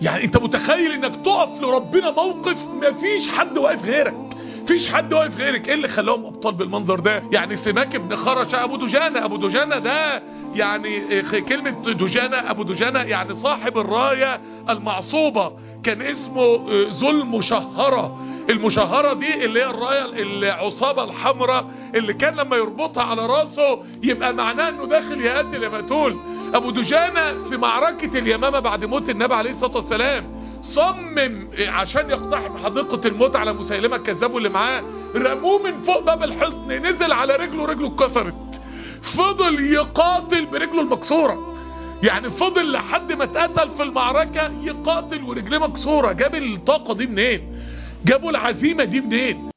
يعني انت متخيل انك تقف لربنا موقف مفيش حد واقف غيرك مفيش حد واقف غيرك ايه اللي خلاهم ابطال بالمنظر ده يعني سماك بن خرش ابو دجانة ابو دجانة ده يعني كلمة دجانة ابو دجانة يعني صاحب الراية المعصوبة كان اسمه ذو المشهرة المشهرة دي اللي هي الراية العصابة الحمراء اللي كان لما يربطها على راسه يبقى معناه انه داخل يقتل يا مقتول ابو دجانة في معركة اليمامة بعد موت النبي عليه الصلاة والسلام صمم عشان يقتحم حديقة الموت على مسيلمة الكذاب اللي معاه رموه من فوق باب الحصن نزل على رجله رجله اتكسرت فضل يقاتل برجله المكسورة يعني فضل لحد ما اتقتل في المعركة يقاتل ورجليه مكسورة جاب الطاقة دي منين جابوا العزيمة دي منين